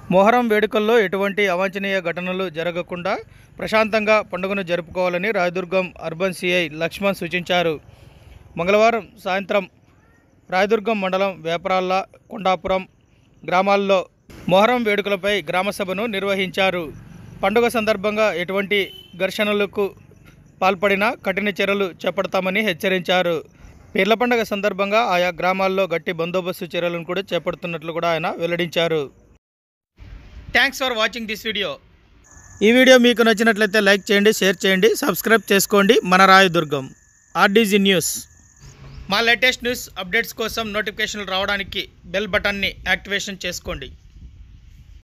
మొహరం వేడుకల్లో ఎటువంటి అవాంఛనీయ ఘటనలు జరగకుండా ప్రశాంతంగా పండుగను జరుపుకోవాలని రాయదుర్గం అర్బన్ సిఐ లక్ష్మణ్ సూచించారు మంగళవారం సాయంత్రం రాయదుర్గం మండలం వేపరాళ్ళ కొండాపురం గ్రామాల్లో మొహరం వేడుకలపై గ్రామ సభను నిర్వహించారు పండుగ సందర్భంగా ఎటువంటి ఘర్షణలకు పాల్పడినా కఠిన చర్యలు చేపడతామని హెచ్చరించారు పీర్ల పండుగ సందర్భంగా ఆయా గ్రామాల్లో గట్టి బందోబస్తు చర్యలను కూడా చేపడుతున్నట్లు కూడా ఆయన వెల్లడించారు thanks for watching this video ఈ వీడియో మీకు నచ్చినట్లయితే లైక్ చేయండి షేర్ చేయండి సబ్స్క్రైబ్ చేసుకోండి మన రాయదుర్గం ఆర్డీజీ న్యూస్ మా లేటెస్ట్ న్యూస్ అప్డేట్స్ కోసం నోటిఫికేషన్లు రావడానికి బెల్ బటన్ని యాక్టివేషన్ చేసుకోండి